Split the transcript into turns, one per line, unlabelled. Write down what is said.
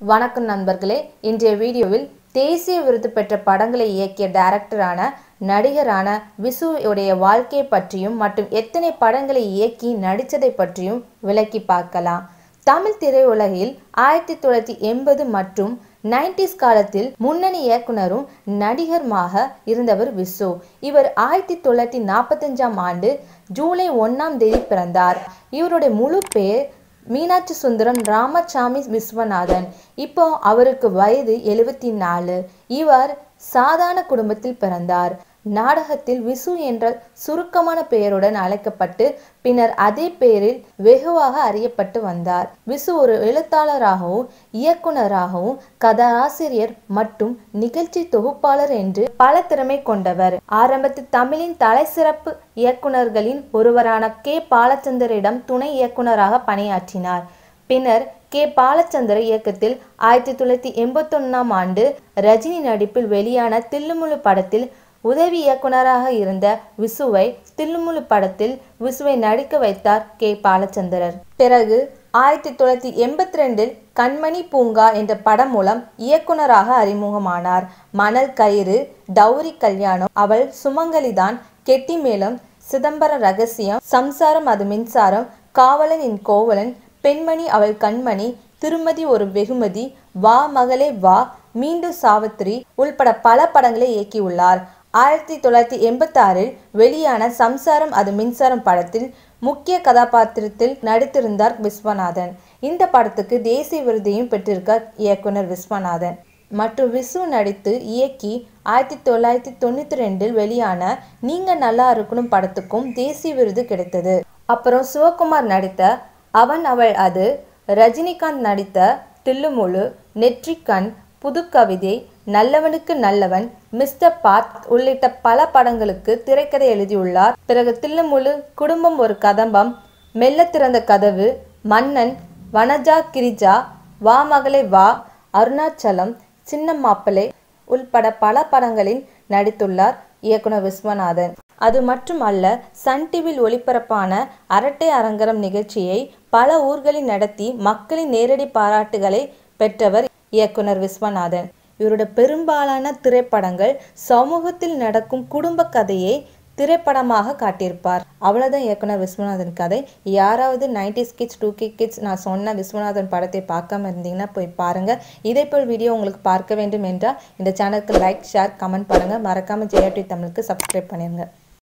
வணக்கம் நண்பர்களே இன்றைய வீடியோவில் தேசிய விருது பெற்ற படங்களை இயக்கிய டைரக்டரான நடிகரான விசுவுடைய வாழ்க்கை பற்றியும் மற்றும் எத்தனை படங்களை இயக்கி நடித்ததை பற்றியும் விளக்கி பார்க்கலாம் தமிழ் திரையுலகில் ஆயிரத்தி தொள்ளாயிரத்தி எண்பது மற்றும் நைன்டிஸ் காலத்தில் முன்னணி இயக்குனரும் நடிகருமாக இருந்தவர் விசு இவர் ஆயிரத்தி தொள்ளாயிரத்தி நாற்பத்தஞ்சாம் ஆண்டு ஜூலை ஒன்றாம் தேதி பிறந்தார் இவருடைய முழு பெயர் மீனாட்சி சுந்தரம் ராமசாமி விஸ்வநாதன் இப்போ அவருக்கு வயது எழுபத்தி நாலு இவர் சாதாரண குடும்பத்தில் பிறந்தார் நாடகத்தில் விசு என்ற சுருக்கமான பெயருடன் அழைக்கப்பட்டு பின்னர் அதே பெயரில் வெகுவாக அறியப்பட்டு வந்தார் விசு ஒரு எழுத்தாளராகவும் இயக்குனராகவும் கதாசிரியர் மற்றும் நிகழ்ச்சி தொகுப்பாளர் என்று பல திறமை கொண்டவர் ஆரம்பத்தில் தமிழின் தலைசிறப்பு இயக்குனர்களின் ஒருவரான கே பாலச்சந்தரிடம் துணை இயக்குனராக பணியாற்றினார் பின்னர் கே பாலச்சந்திர இயக்கத்தில் ஆயிரத்தி தொள்ளாயிரத்தி எண்பத்தொன்னாம் ஆண்டு ரஜினி நடிப்பில் வெளியான தில்லுமுழு படத்தில் உதவி இயக்குனராக இருந்த விசுவை தில்லுமுழு படத்தில் விசுவை நடிக்க வைத்தார் கே பாலச்சந்திரர் பிறகு ஆயிரத்தி தொள்ளாயிரத்தி எண்பத்தி ரெண்டில் கண்மணி பூங்கா என்ற படம் மூலம் இயக்குனராக அறிமுகமானார் மணல் கயிறு டௌரி கல்யாணம் அவள் சுமங்கலிதான் கெட்டி மேளம் சிதம்பர ரகசியம் சம்சாரம் அது மின்சாரம் காவலன் என் கோவலன் பெண்மணி அவள் கண்மணி திருமதி ஒரு வெகுமதி வா மகளே வா மீண்டும் சாவித்திரி உள்பட பல படங்களை இயக்கியுள்ளார் ஆயிரத்தி தொள்ளாயிரத்தி எண்பத்தி ஆறில் வெளியான சம்சாரம் அது மின்சாரம் படத்தில் முக்கிய கதாபாத்திரத்தில் நடித்திருந்தார் விஸ்வநாதன் இந்த படத்துக்கு தேசிய விருதையும் பெற்றிருக்கார் இயக்குனர் விஸ்வநாதன் மற்றும் விசு நடித்து இயக்கி ஆயிரத்தி தொள்ளாயிரத்தி தொண்ணூற்றி ரெண்டில் வெளியான நீங்க நல்லா இருக்கணும் படத்துக்கும் தேசிய விருது கிடைத்தது அப்புறம் சிவகுமார் நடித்த அவன் அவள் அது ரஜினிகாந்த் நடித்த தில்லுமுழு நெற்றிக்கண் புதுக்கவிதை நல்லவனுக்கு நல்லவன் மிஸ்டர் பாத் உள்ளிட்ட பல படங்களுக்கு திரைக்கதை எழுதியுள்ளார் பிறகு தில்லுமுழு குடும்பம் ஒரு கதம்பம் மெல்ல திறந்த கதவு மன்னன் வனஜா கிரிஜா வா மகளே வா அருணாச்சலம் சின்ன மாப்பிள்ளை உள்பட பல படங்களில் நடித்துள்ளார் இயக்குனர் விஸ்வநாதன் அது மட்டுமல்ல சன் டிவியில் ஒளிபரப்பான அரட்டை அரங்கரம் நிகழ்ச்சியை பல ஊர்களில் நடத்தி மக்களின் நேரடி பாராட்டுகளை பெற்றவர் இயக்குனர் விஸ்வநாதன் இவருடைய பெரும்பாலான திரைப்படங்கள் சமூகத்தில் நடக்கும் குடும்ப கதையை திரைப்படமாக காட்டியிருப்பார் அவ்வளோதான் இயக்குனர் விஸ்வநாதன் கதை யாராவது nineties kids two K kids நான் சொன்ன விஸ்வநாதன் படத்தை பார்க்காம இருந்தீங்கன்னா போய் பாருங்கள் இதே போல் வீடியோ உங்களுக்கு பார்க்க வேண்டும் என்றால் இந்த சேனலுக்கு லைக் ஷேர் கமெண்ட் பண்ணுங்கள் மறக்காமல் ஜெயா டி தமிழுக்கு சப்ஸ்கிரைப் பண்ணிடுங்க